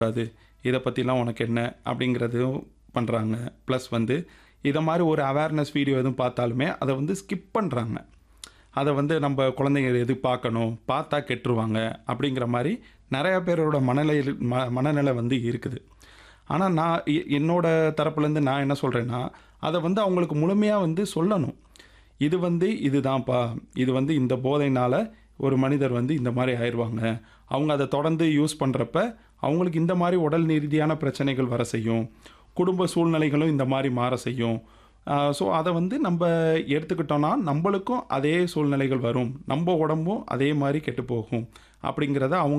அது இதை பற்றிலாம் உனக்கு என்ன அப்படிங்கிறதும் பண்ணுறாங்க ப்ளஸ் வந்து இதை மாதிரி ஒரு அவேர்னஸ் வீடியோ எதுவும் பார்த்தாலுமே அதை வந்து ஸ்கிப் பண்ணுறாங்க அதை வந்து நம்ம குழந்தைங்க எது பார்க்கணும் பார்த்தா கெட்டுருவாங்க அப்படிங்கிற மாதிரி நிறையா பேரோட மனநிலை ம மனநிலை வந்து இருக்குது ஆனால் நான் எ- என்னோட தரப்புலேருந்து நான் என்ன சொல்கிறேன்னா அதை வந்து அவங்களுக்கு முழுமையாக வந்து சொல்லணும் இது வந்து இதுதான்ப்பா இது வந்து இந்த போதையினால் ஒரு மனிதர் வந்து இந்த மாதிரி ஆயிடுவாங்க அவங்க அதை தொடர்ந்து யூஸ் பண்ணுறப்ப அவங்களுக்கு இந்த மாதிரி உடல் ரீதியான பிரச்சனைகள் வர செய்யும் குடும்ப சூழ்நிலைகளும் இந்த மாதிரி மாற செய்யும் ஸோ அதை வந்து நம்ம எடுத்துக்கிட்டோம்னா நம்மளுக்கும் அதே சூழ்நிலைகள் வரும் நம்ம உடம்பும் அதே மாதிரி கெட்டு போகும் அப்படிங்கிறத அவங்க